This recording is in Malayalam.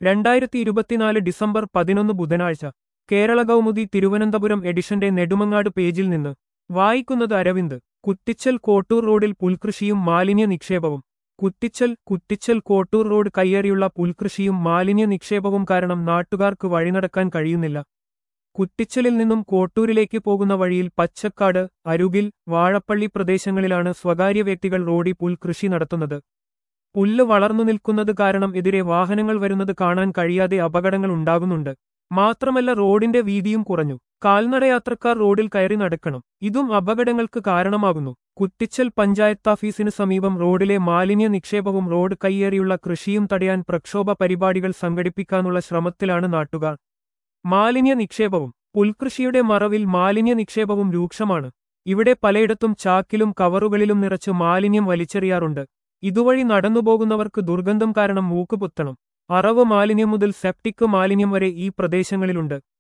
രണ്ടായിരത്തി ഇരുപത്തിനാല് ഡിസംബർ പതിനൊന്ന് ബുധനാഴ്ച കേരള കൗമുദി തിരുവനന്തപുരം എഡിഷന്റെ നെടുമങ്ങാട് പേജിൽ നിന്ന് വായിക്കുന്നത് അരവിന്ദ് കുറ്റിച്ചൽ കോട്ടൂർ റോഡിൽ പുൽകൃഷിയും മാലിന്യ നിക്ഷേപവും കുറ്റിച്ചൽ കുറ്റിച്ചൽ കോട്ടൂർ റോഡ് കയ്യേറിയുള്ള പുൽകൃഷിയും മാലിന്യ നിക്ഷേപവും കാരണം നാട്ടുകാർക്ക് വഴിനടക്കാൻ കഴിയുന്നില്ല കുറ്റിച്ചലിൽ നിന്നും കോട്ടൂരിലേക്ക് പോകുന്ന വഴിയിൽ പച്ചക്കാട് അരുകിൽ വാഴപ്പള്ളി പ്രദേശങ്ങളിലാണ് സ്വകാര്യ വ്യക്തികൾ റോഡിൽ പുൽകൃഷി നടത്തുന്നത് പുല്ല് വളർന്നു നിൽക്കുന്നത് കാരണം എതിരെ വാഹനങ്ങൾ വരുന്നത് കാണാൻ കഴിയാതെ അപകടങ്ങൾ ഉണ്ടാകുന്നുണ്ട് മാത്രമല്ല റോഡിന്റെ വീതിയും കുറഞ്ഞു കാൽനടയാത്രക്കാർ റോഡിൽ കയറി നടക്കണം ഇതും അപകടങ്ങൾക്ക് കാരണമാകുന്നു കുറ്റിച്ചൽ പഞ്ചായത്താഫീസിന് സമീപം റോഡിലെ മാലിന്യ നിക്ഷേപവും റോഡ് കയ്യേറിയുള്ള കൃഷിയും തടയാൻ പ്രക്ഷോഭ പരിപാടികൾ സംഘടിപ്പിക്കാനുള്ള ശ്രമത്തിലാണ് നാട്ടുകാർ മാലിന്യ നിക്ഷേപവും പുൽകൃഷിയുടെ മറവിൽ മാലിന്യ നിക്ഷേപവും രൂക്ഷമാണ് ഇവിടെ പലയിടത്തും ചാക്കിലും കവറുകളിലും നിറച്ച് മാലിന്യം വലിച്ചെറിയാറുണ്ട് ഇതുവഴി നടന്നുപോകുന്നവർക്ക് ദുർഗന്ധം കാരണം മൂക്കുപൊത്തണം അറവ് മാലിന്യം മുതൽ സെപ്റ്റിക് മാലിന്യം വരെ ഈ പ്രദേശങ്ങളിലുണ്ട്